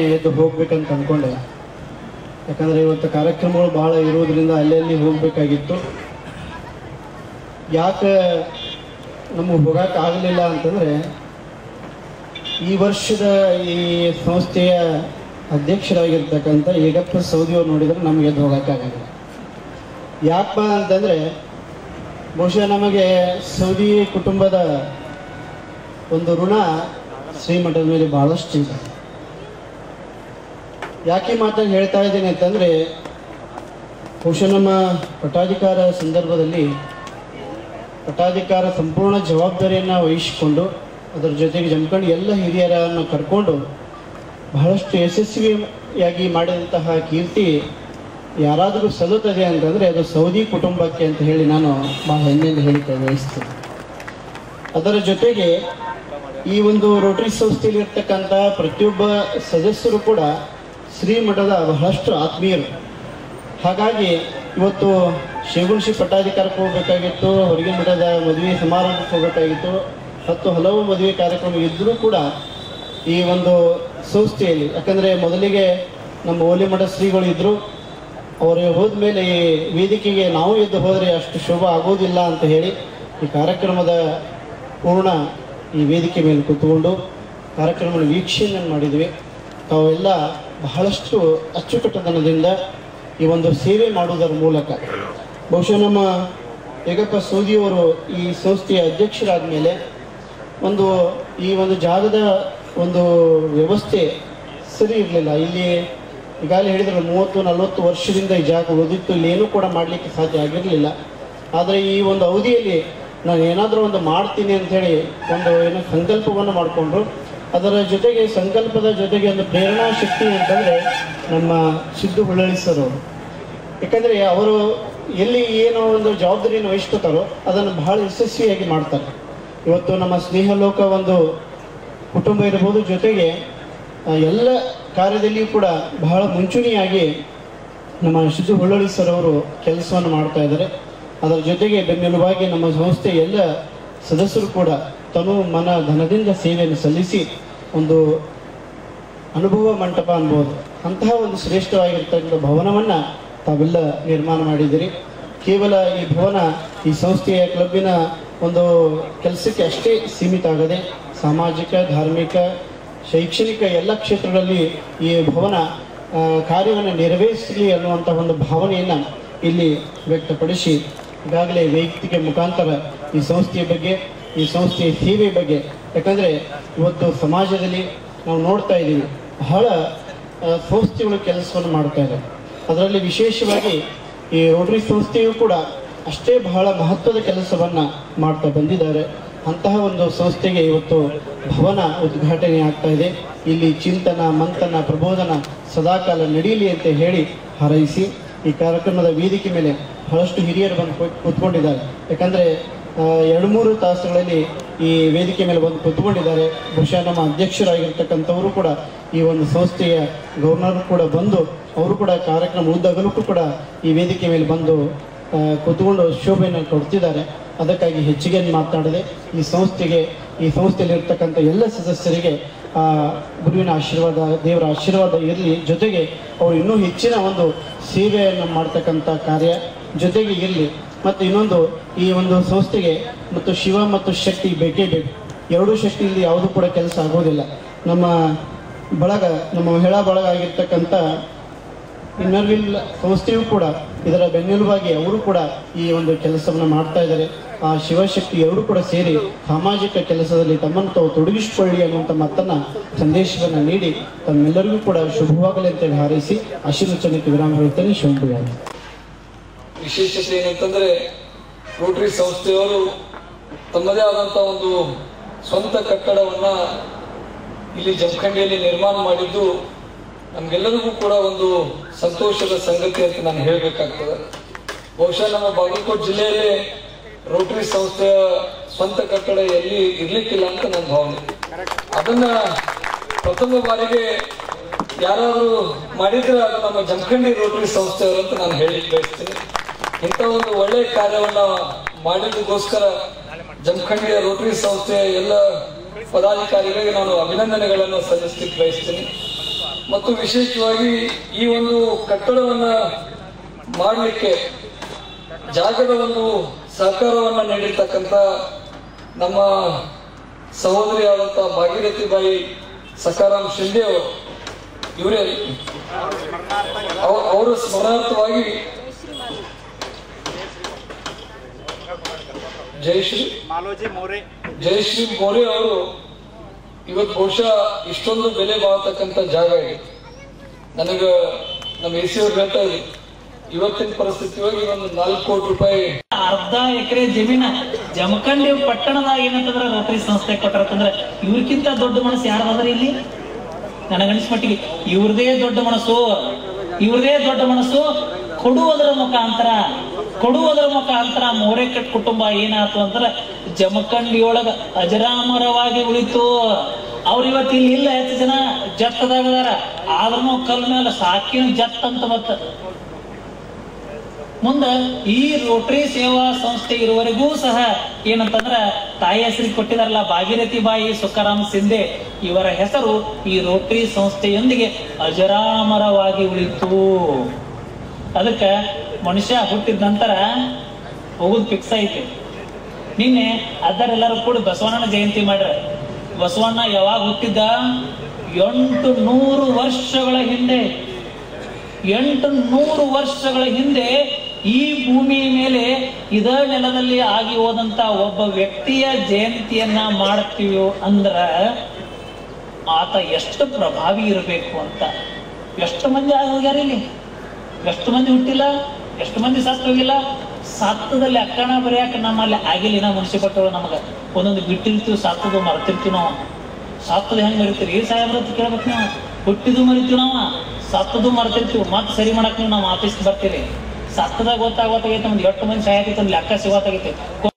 ಎದ್ದು ಹೋಗ್ಬೇಕಂತ ಅಂದ್ಕೊಂಡೆ ಯಾಕಂದರೆ ಇವತ್ತು ಕಾರ್ಯಕ್ರಮಗಳು ಭಾಳ ಇರೋದ್ರಿಂದ ಅಲ್ಲಲ್ಲಿ ಹೋಗಬೇಕಾಗಿತ್ತು ಯಾಕೆ ನಮಗೆ ಹೋಗಕ್ಕೆ ಆಗಲಿಲ್ಲ ಅಂತಂದರೆ ಈ ವರ್ಷದ ಈ ಸಂಸ್ಥೆಯ ಅಧ್ಯಕ್ಷರಾಗಿರ್ತಕ್ಕಂಥ ಈಗಪ್ಪ ಸೌದಿಯವ್ರು ನೋಡಿದರೆ ನಮಗೆ ಎದ್ದು ಹೋಗೋಕ್ಕಾಗಲ್ಲ ಯಾಕಪ್ಪ ಅಂತಂದರೆ ಬಹುಶಃ ನಮಗೆ ಸೌದಿ ಕುಟುಂಬದ ಒಂದು ಋಣ ಶ್ರೀಮಠದ ಮೇಲೆ ಭಾಳಷ್ಟು ಇದೆ ಯಾಕೆ ಮಾತನ್ನು ಹೇಳ್ತಾ ಇದ್ದೀನಿ ಅಂತಂದರೆ ಬಹುಶಃ ನಮ್ಮ ಪಟ್ಟಾಧಿಕಾರ ಸಂದರ್ಭದಲ್ಲಿ ಪಟ್ಟಾಧಿಕಾರ ಸಂಪೂರ್ಣ ಜವಾಬ್ದಾರಿಯನ್ನು ವಹಿಸಿಕೊಂಡು ಅದರ ಜೊತೆಗೆ ಜಮಖಂಡಿ ಎಲ್ಲ ಹಿರಿಯರನ್ನು ಕರ್ಕೊಂಡು ಬಹಳಷ್ಟು ಯಶಸ್ವಿಯಾಗಿ ಮಾಡಿದಂತಹ ಕೀರ್ತಿ ಯಾರಾದರೂ ಸಲ್ಲುತ್ತದೆ ಅಂತಂದರೆ ಅದು ಸೌದಿ ಕುಟುಂಬಕ್ಕೆ ಅಂತ ಹೇಳಿ ನಾನು ಭಾಳ ಹೆಮ್ಮೆಯಿಂದ ಹೇಳಿಕೆ ಬಯಸ್ತೀನಿ ಅದರ ಜೊತೆಗೆ ಈ ಒಂದು ರೋಟರಿ ಸಂಸ್ಥೆಯಲ್ಲಿ ಇರ್ತಕ್ಕಂಥ ಪ್ರತಿಯೊಬ್ಬ ಸದಸ್ಯರು ಕೂಡ ಶ್ರೀಮಠದ ಬಹಳಷ್ಟು ಆತ್ಮೀಯರು ಹಾಗಾಗಿ ಇವತ್ತು ಶಿವಗುಣಶಿ ಪಟ್ಟಾಧಿಕಾರಕ್ಕೆ ಹೋಗಬೇಕಾಗಿತ್ತು ಹೊರಗಿನ ಮಠದ ಮದುವೆ ಸಮಾರಂಭಕ್ಕೆ ಹೋಗಬೇಕಾಗಿತ್ತು ಹತ್ತು ಹಲವು ಮದುವೆ ಕಾರ್ಯಕ್ರಮ ಇದ್ದರೂ ಕೂಡ ಈ ಒಂದು ಸಂಸ್ಥೆಯಲ್ಲಿ ಯಾಕಂದರೆ ಮೊದಲಿಗೆ ನಮ್ಮ ಓಲಿ ಮಠ ಶ್ರೀಗಳು ಇದ್ದರು ಅವರು ಹೋದ ಮೇಲೆ ಈ ವೇದಿಕೆಗೆ ನಾವು ಎದ್ದು ಹೋದರೆ ಅಷ್ಟು ಶೋಭ ಆಗೋದಿಲ್ಲ ಅಂತ ಹೇಳಿ ಈ ಕಾರ್ಯಕ್ರಮದ ಪೂರ್ಣ ಈ ವೇದಿಕೆ ಮೇಲೆ ಕೂತ್ಕೊಂಡು ಕಾರ್ಯಕ್ರಮದ ವೀಕ್ಷಣೆ ಮಾಡಿದ್ವಿ ತಾವೆಲ್ಲ ಬಹಳಷ್ಟು ಅಚ್ಚುಕಟ್ಟುತನದಿಂದ ಈ ಒಂದು ಸೇವೆ ಮಾಡುವುದರ ಮೂಲಕ ಬಹುಶಃ ನಮ್ಮ ಯಗಪ್ಪ ಸೋದಿಯವರು ಈ ಸಂಸ್ಥೆಯ ಅಧ್ಯಕ್ಷರಾದ ಮೇಲೆ ಒಂದು ಈ ಒಂದು ಜಾಗದ ಒಂದು ವ್ಯವಸ್ಥೆ ಸರಿ ಇರಲಿಲ್ಲ ಇಲ್ಲಿ ಈಗಾಗಲೇ ಹೇಳಿದ್ರು ಮೂವತ್ತು ನಲವತ್ತು ವರ್ಷದಿಂದ ಈ ಜಾಗ ಉಳಿದಿತ್ತು ಇಲ್ಲಿ ಏನೂ ಕೂಡ ಮಾಡಲಿಕ್ಕೆ ಸಾಧ್ಯ ಆಗಿರಲಿಲ್ಲ ಆದರೆ ಈ ಒಂದು ಅವಧಿಯಲ್ಲಿ ನಾನು ಏನಾದರೂ ಒಂದು ಮಾಡ್ತೀನಿ ಅಂಥೇಳಿ ಒಂದು ಏನೋ ಸಂಕಲ್ಪವನ್ನು ಮಾಡಿಕೊಂಡ್ರು ಅದರ ಜೊತೆಗೆ ಸಂಕಲ್ಪದ ಜೊತೆಗೆ ಒಂದು ಪ್ರೇರಣಾ ಶಕ್ತಿ ಅಂತಂದರೆ ನಮ್ಮ ಸಿದ್ದು ಹುಳ್ಳಳ್ಳಿ ಸರ್ ಅವರು ಯಾಕಂದರೆ ಅವರು ಎಲ್ಲಿ ಏನೋ ಒಂದು ಜವಾಬ್ದಾರಿಯನ್ನು ವಹಿಸ್ಕೊತಾರೋ ಅದನ್ನು ಬಹಳ ಯಶಸ್ವಿಯಾಗಿ ಮಾಡ್ತಾರೆ ಇವತ್ತು ನಮ್ಮ ಸ್ನೇಹಲೋಕ ಒಂದು ಕುಟುಂಬ ಇರ್ಬೋದು ಜೊತೆಗೆ ಆ, ಎಲ್ಲ ಕಾರ್ಯದಲ್ಲಿಯೂ ಕೂಡ ಬಹಳ ಮುಂಚೂಣಿಯಾಗಿ ನಮ್ಮ ಸಿದ್ದು ಹುಳ್ಳಳ್ಳಿ ಸರ್ ಅವರು ಕೆಲಸವನ್ನು ಮಾಡ್ತಾ ಇದ್ದಾರೆ ಅದರ ಜೊತೆಗೆ ಬೆನ್ನೆಲುಬಾಗಿ ನಮ್ಮ ಸಂಸ್ಥೆ ಎಲ್ಲ ಸದಸ್ಯರು ಕೂಡ ತನು ಮನ ಧನದಿಂದ ಸೇವೆಯನ್ನು ಸಲ್ಲಿಸಿ ಒಂದು ಅನುಭವ ಮಂಟಪ ಅನ್ಬೋದು ಅಂತಹ ಒಂದು ಶ್ರೇಷ್ಠವಾಗಿರ್ತಕ್ಕಂಥ ಭವನವನ್ನು ತಾವೆಲ್ಲ ನಿರ್ಮಾಣ ಮಾಡಿದ್ದೀರಿ ಕೇವಲ ಈ ಭವನ ಈ ಸಂಸ್ಥೆಯ ಕ್ಲಬ್ಬಿನ ಒಂದು ಕೆಲಸಕ್ಕೆ ಅಷ್ಟೇ ಸೀಮಿತ ಆಗದೆ ಸಾಮಾಜಿಕ ಧಾರ್ಮಿಕ ಶೈಕ್ಷಣಿಕ ಎಲ್ಲ ಕ್ಷೇತ್ರಗಳಲ್ಲಿ ಈ ಭವನ ಆ, ಕಾರ್ಯವನ್ನು ನೆರವೇರಿಸಲಿ ಅನ್ನುವಂಥ ಒಂದು ಭಾವನೆಯನ್ನು ಇಲ್ಲಿ ವ್ಯಕ್ತಪಡಿಸಿ ಈಗಾಗಲೇ ವೈಯಕ್ತಿಕ ಮುಖಾಂತರ ಈ ಸಂಸ್ಥೆಯ ಬಗ್ಗೆ ಈ ಸಂಸ್ಥೆಯ ಸೇವೆ ಬಗ್ಗೆ ಯಾಕಂದರೆ ಇವತ್ತು ಸಮಾಜದಲ್ಲಿ ನಾವು ನೋಡ್ತಾ ಇದ್ದೀವಿ ಬಹಳ ಆ, ಸಂಸ್ಥೆಗಳು ಕೆಲಸವನ್ನು ಮಾಡ್ತಾ ಇದ್ದಾರೆ ಅದರಲ್ಲಿ ವಿಶೇಷವಾಗಿ ಈ ರೋಟರಿ ಸಂಸ್ಥೆಯು ಕೂಡ ಅಷ್ಟೇ ಬಹಳ ಮಹತ್ವದ ಕೆಲಸವನ್ನು ಮಾಡ್ತಾ ಬಂದಿದ್ದಾರೆ ಅಂತಹ ಒಂದು ಸಂಸ್ಥೆಗೆ ಇವತ್ತು ಭವನ ಉದ್ಘಾಟನೆ ಆಗ್ತಾ ಇದೆ ಇಲ್ಲಿ ಚಿಂತನ ಮಂಥನ ಪ್ರಬೋಧನ ಸದಾಕಾಲ ನಡೀಲಿ ಅಂತ ಹೇಳಿ ಹಾರೈಸಿ ಈ ಕಾರ್ಯಕ್ರಮದ ವೇದಿಕೆ ಮೇಲೆ ಬಹಳಷ್ಟು ಹಿರಿಯರು ಬಂದು ಕೂ- ಕೂತ್ಕೊಂಡಿದ್ದಾರೆ ಯಾಕಂದರೆ ಎರಡು ಮೂರು ತಾಸುಗಳಲ್ಲಿ ಈ ವೇದಿಕೆ ಮೇಲೆ ಬಂದು ಕೂತ್ಕೊಂಡಿದ್ದಾರೆ ಬಹುಶಃ ನಮ್ಮ ಅಧ್ಯಕ್ಷರಾಗಿರ್ತಕ್ಕಂಥವರು ಕೂಡ ಈ ಒಂದು ಸಂಸ್ಥೆಯ ಗವರ್ನರ್ ಕೂಡ ಬಂದು ಅವರು ಕೂಡ ಕಾರ್ಯಕ್ರಮ ಉದ್ದಗಲಕ್ಕೂ ಕೂಡ ಈ ವೇದಿಕೆ ಮೇಲೆ ಬಂದು ಆ, ಕೂತ್ಕೊಂಡು ಶೋಭೆಯನ್ನು ಕೊಡ್ತಿದ್ದಾರೆ ಅದಕ್ಕಾಗಿ ಹೆಚ್ಚಿಗೆ ಮಾತನಾಡದೆ ಈ ಸಂಸ್ಥೆಗೆ ಈ ಸಂಸ್ಥೆಯಲ್ಲಿರ್ತಕ್ಕಂಥ ಎಲ್ಲ ಸದಸ್ಯರಿಗೆ ಆ ಗುರುವಿನ ಆಶೀರ್ವಾದ ದೇವರ ಆಶೀರ್ವಾದ ಇರಲಿ ಜೊತೆಗೆ ಅವರು ಇನ್ನೂ ಹೆಚ್ಚಿನ ಒಂದು ಸೇವೆಯನ್ನು ಮಾಡ್ತಕ್ಕಂಥ ಕಾರ್ಯ ಜೊತೆಗೆ ಇರಲಿ ಮತ್ತು ಇನ್ನೊಂದು ಈ ಒಂದು ಸಂಸ್ಥೆಗೆ ಮತ್ತು ಶಿವ ಮತ್ತು ಶಕ್ತಿ ಬೇಕೇ ಬೇಕು ಎರಡೂ ಶಕ್ತಿಯಲ್ಲಿ ಯಾವುದೂ ಕೂಡ ಕೆಲಸ ಆಗೋದಿಲ್ಲ ನಮ್ಮ ಬಳಗ ನಮ್ಮ ಮಹಿಳಾ ಬಳಗ ಆಗಿರ್ತಕ್ಕಂಥ ಇನ್ನರ್ವಿಲ್ ಸಂಸ್ಥೆಯೂ ಕೂಡ ಇದರ ಬೆನ್ನೆಲುಬಾಗಿ ಅವರು ಕೂಡ ಈ ಒಂದು ಕೆಲಸವನ್ನು ಮಾಡ್ತಾ ಇದ್ದಾರೆ ಆ ಶಿವಶಕ್ತಿ ಎರಡು ಕೂಡ ಸೇರಿ ಸಾಮಾಜಿಕ ಕೆಲಸದಲ್ಲಿ ತಮ್ಮನ್ನು ತಾವು ತೊಡಗಿಸಿಕೊಳ್ಳಿ ಅನ್ನುವಂಥ ಮಾತನ್ನ ಸಂದೇಶವನ್ನು ನೀಡಿ ತಮ್ಮೆಲ್ಲರಿಗೂ ಕೂಡ ಶುಭವಾಗಲಿ ಅಂತೇಳಿ ಹಾರೈಸಿ ಆಶೀರ್ವಚನಕ್ಕೆ ವಿರಾಮ ಹೇಳ್ತೇನೆ ಶಿವಪುರಿ ವಿಶೇಷತೆ ಏನಂತಂದ್ರೆ ರೋಟರಿ ಸಂಸ್ಥೆಯವರು ತಮ್ಮದೇ ಆದಂತ ಒಂದು ಸ್ವಂತ ಕಟ್ಟಡವನ್ನ ಇಲ್ಲಿ ಜಮಖಂಡಿಯಲ್ಲಿ ನಿರ್ಮಾಣ ಮಾಡಿದ್ದು ನಮ್ಗೆಲ್ಲರಿಗೂ ಕೂಡ ಒಂದು ಸಂತೋಷದ ಸಂಗತಿ ಅಂತ ನಾನು ಹೇಳಬೇಕಾಗ್ತದೆ ಬಹುಶಃ ನಮ್ಮ ಬಾಗಲಕೋಟೆ ಜಿಲ್ಲೆಯಲ್ಲಿ ರೋಟರಿ ಸಂಸ್ಥೆಯ ಸ್ವಂತ ಕಟ್ಟಡ ಎಲ್ಲಿ ಇರ್ಲಿಕ್ಕಿಲ್ಲ ಅಂತ ನನ್ನ ಭಾವನೆ ಅದನ್ನ ಪ್ರಥಮ ಬಾರಿಗೆ ಯಾರಾದ್ರೂ ಮಾಡಿದ್ರೆ ಅದು ನಮ್ಮ ಜಮಖಂಡಿ ರೋಟರಿ ಸಂಸ್ಥೆಯವರು ಅಂತ ನಾನು ಹೇಳಿಕ್ ಬಯಸ್ತೀನಿ ಇಂಥ ಒಂದು ಒಳ್ಳೆಯ ಕಾರ್ಯವನ್ನ ಮಾಡಿದ್ದಕ್ಕೋಸ್ಕರ ಜಮಖಂಡಿಯ ರೋಟರಿ ಸಂಸ್ಥೆಯ ಎಲ್ಲ ಪದಾಧಿಕಾರಿಗಳಿಗೆ ನಾನು ಅಭಿನಂದನೆಗಳನ್ನು ಸಲ್ಲಿಸ್ಲಿಕ್ಕೆ ಬಯಸ್ತೀನಿ ಮತ್ತು ವಿಶೇಷವಾಗಿ ಈ ಒಂದು ಕಟ್ಟಡವನ್ನ ಮಾಡಲಿಕ್ಕೆ ಜಾಗದ ಒಂದು ಸಹಕಾರವನ್ನ ನೀಡಿರ್ತಕ್ಕಂಥ ನಮ್ಮ ಸಹೋದರಿಯಾದಂಥ ಭಾಗೀರಥಿ ಬಾಯಿ ಸಕಾರಾಮ್ ಶಿಂದೆ ಅವರು ಇವರೇ ಅವ- ಅವರ ಸ್ಮರಣಾರ್ಥವಾಗಿ ಜಯಶ್ರೀ ಮಾಲೋಜಿ ಮೋರೆ ಜಯಶ್ರೀ ಮೋರೆ ಅವರು ಇವತ್ತು ಬಹುಶಃ ಇಷ್ಟೊಂದು ಬೆಲೆ ಬಾಳ್ತಕ್ಕಂಥ ಜಾಗ ಇದೆ ನನಗ ನಮ್ಮ ಎ ಸಿ ಅವ್ರು ಹೇಳ್ತಾ ಇದ್ರು ಇವತ್ತಿನ ಪರಿಸ್ಥಿತಿ ಒಳಗೆ ಒಂದು ನಾಲ್ಕು ಕೋಟಿ ರೂಪಾಯಿ ಅರ್ಧ ಎಕರೆ ಜಮೀನ ಜಮಖಂಡಿ ಪಟ್ಟಣದಾಗ ಏನಂತಂದ್ರ ರೋಟರಿ ಸಂಸ್ಥೆ ಕೊಟ್ಟರಂತಂದ್ರ ಇವ್ರಕ್ಕಿಂತ ದೊಡ್ಡ ಮನಸ್ಸು ಯಾರ್ದಾದ್ರಿ ಇಲ್ಲಿ ನನಗನ್ಸ್ ಮಟ್ಟಿಗೆ ಇವ್ರದೇ ದೊಡ್ಡ ಮನಸ್ಸು ಇವ್ರದೇ ದೊಡ್ಡ ಮನಸ್ಸು ಕೊಡುವುದರ ಮುಖಾಂತರ ಕೊಡುವುದರ ಮುಖಾಂತರ ಮೋರೆಕಟ್ ಕುಟುಂಬ ಏನಾಯ್ತು ಅಂದ್ರ ಜಮಖಂಡಿಯೊಳಗ ಅಜರಾಮರವಾಗಿ ಉಳಿತು ಅವ್ರ ಇವತ್ತು ಇಲ್ಲಿ ಇಲ್ಲ ಹೆಚ್ಚು ಜನ ಜತ್ತದಾಗದಾರ ಆದ್ರೂ ಕಲ್ ಮೇಲೆ ಸಾಕಿನ ಜತ್ ಅಂತ ಮತ್ತ ಮುಂದ ಈ ರೋಟರಿ ಸೇವಾ ಸಂಸ್ಥೆ ಇರುವವರೆಗೂ ಸಹ ಏನಂತಂದ್ರ ತಾಯಿ ಹೆಸರಿಗೆ ಕೊಟ್ಟಿದಾರಲ್ಲ ಭಾಗೀರಥಿ ಬಾಯಿ ಸುಖರಾಮ್ ಸಿಂಧೆ ಇವರ ಹೆಸರು ಈ ರೋಟರಿ ಸಂಸ್ಥೆಯೊಂದಿಗೆ ಅಜರಾಮರವಾಗಿ ಉಳಿತು ಅದಕ್ಕ ಮನುಷ್ಯ ಹುಟ್ಟಿದ ನಂತರ ಹೋಗುದು ಫಿಕ್ಸ್ ಐತಿ ನಿನ್ನೆ ಅದರೆಲ್ಲರೂ ಕೂಡ ಬಸವಣ್ಣನ ಜಯಂತಿ ಮಾಡ್ರ ಬಸವಣ್ಣ ಯಾವಾಗ ಹುಟ್ಟಿದ್ದ ಎಂಟು ನೂರು ವರ್ಷಗಳ ಹಿಂದೆ ಎಂಟು ನೂರು ವರ್ಷಗಳ ಹಿಂದೆ ಈ ಭೂಮಿಯ ಮೇಲೆ ಇದ ನೆಲದಲ್ಲಿ ಆಗಿ ಹೋದಂತ ಒಬ್ಬ ವ್ಯಕ್ತಿಯ ಜಯಂತಿಯನ್ನ ಮಾಡ್ತೀವಿ ಅಂದ್ರ ಆತ ಎಷ್ಟು ಪ್ರಭಾವಿ ಇರಬೇಕು ಅಂತ ಎಷ್ಟು ಮಂದಿ ಆಗಿ ಹೋಗ್ಯಾರ ಇಲ್ಲಿ ಎಷ್ಟು ಮಂದಿ ಹುಟ್ಟಿಲ್ಲ ಎಷ್ಟು ಮಂದಿ ಸತ್ತು ಹೋಗಿಲ್ಲ ಸತ್ತದಲ್ಲಿ ಅಕ್ಕಣ ಬರೆಯಾಕ ನಮ್ಮಲ್ಲಿ ಆಗಿಲ್ಲ ನಾ ಮುನ್ಸಿಪಟ್ಟರು ನಮಗ ಒಂದೊಂದು ಬಿಟ್ಟಿರ್ತೀವಿ ಸತ್ತದು ಮರ್ತಿರ್ತೀವಿ ನಾವು ಸತ್ತದ ಹೆಂಗ್ ಮರಿತೀರಿ ಈ ಸಾಹೇಬ್ರ ಹತ್ರ ಕೇಳ್ಬೇಕು ನಾವು ಹುಟ್ಟಿದು ಮರಿತೀವಿ ನಾವು ಸತ್ತದು ಮರ್ತಿರ್ತೀವಿ ಮತ್ತೆ ಸರಿ ಮಾಡಕ್ ನೀವು ನಾವು ಆಫೀಸ್ ಬರ್ತೀರಿ ಸತ್ತದಾಗ ಗೊತ್ತಾಗೋತ್ತಾಗೈತೆ ನಮ್ದು ಎಷ್ಟು ಮಂದಿ ಸಾಯತೈತೆ ಲೆಕ್ಕ ಸಿಗೋತ್ತಾಗೈತೆ